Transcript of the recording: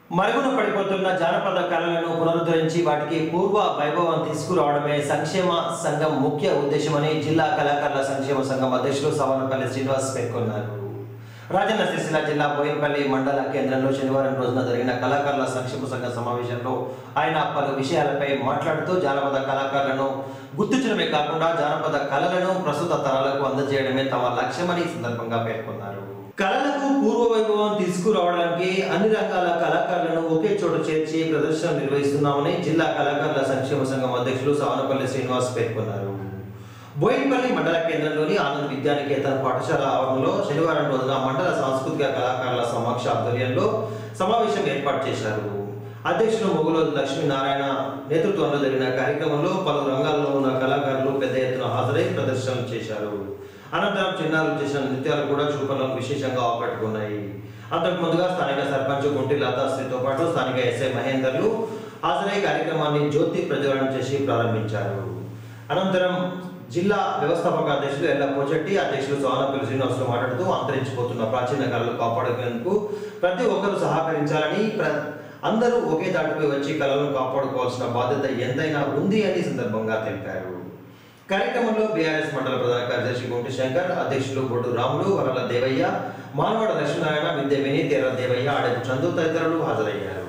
మరుగున పడిపోతున్న జానపద కళలను పునరుద్ధరించి వాటికి పూర్వ వైభవం తీసుకురావడమే సంక్షేమ సంఘం ముఖ్య ఉద్దేశమని జిల్లా కళాకారుల సంక్షేమ సంఘం అధ్యక్షులు సవనపల్లి శ్రీనివాస్ పేర్కొన్నారు రాజన్న సిరిసిల్ల జిల్లా బోయినపల్లి మండల కేంద్రంలో శనివారం రోజున జరిగిన కళాకారుల సంక్షేమ సంఘ సమావేశంలో ఆయన పలు విషయాలపై మాట్లాడుతూ జానపద కళాకారులను గుర్తించడమే కాకుండా జానపద కళలను ప్రస్తుత తరాలకు అందజేయడమే తమ లక్ష్యమని ఈ సందర్భంగా పేర్కొన్నారు కళలకు పూర్వ వైభవం తీసుకురావడానికి అన్ని రకాల కళాకారులను ఒకే చోట చేర్చి ప్రదర్శన నిర్వహిస్తున్నామని జిల్లా కళాకారుల సంక్షేమ సంఘం అధ్యక్షులు సవనపల్లి శ్రీనివాస్ పేర్కొన్నారు బోయినపల్లి మండల కేంద్రంలోని ఆనంద్ విద్యానికేతన పాఠశాల ఆవరణలో శనివారం రోజున మండల సాంస్కృతిక కళాకారుల సమక్ష ఆధ్వర్యంలో సమావేశం ఏర్పాటు చేశారు అధ్యక్షులు మొగులు లక్ష్మీనారాయణ నేతృత్వంలో జరిగిన కార్యక్రమంలో పలు రంగాల్లో ఉన్న కళాకారులు పెద్ద ఎత్తున హాజరై ప్రదర్శనలు చేశారు అనంతరం చిన్నారులు చేసిన నృత్యాలు కూడా చూపలను విశేషంగా ఆకట్టుకున్నాయి అంతకు ముందుగా స్థానిక సర్పంచ్ గుంటి లతాశ్రీతో పాటు స్థానిక ఎస్ఐ మహేందర్లు హాజరై కార్యక్రమాన్ని జ్యోతి ప్రజ్వలన చేసి ప్రారంభించారు అనంతరం జిల్లా వ్యవస్థాపక అధ్యక్షులు ఎల్ల పోచెట్టి అధ్యక్షులు సోనపల్లి శ్రీనివాసులు మాట్లాడుతూ అంతరించిపోతున్న ప్రాచీన కళలు కాపాడుకునేందుకు ప్రతి ఒక్కరూ సహకరించాలని ప్ర అందరూ ఒకే దాటిపై వచ్చి కళలను కాపాడుకోవాల్సిన బాధ్యత ఎంతైనా ఉంది అని ఈ సందర్భంగా తెలిపారు కార్యక్రమంలో బీఆర్ఎస్ మండల ప్రధాన కార్యదర్శి గుంటి శంకర్ అధ్యక్షులు బొడ్డు రాములు వరల దేవయ్య మానవాడ లక్ష్మీనారాయణ విద్య వినీత్ ఎర్ర దేవయ్య ఆడపు చందు తదితరులు హాజరయ్యారు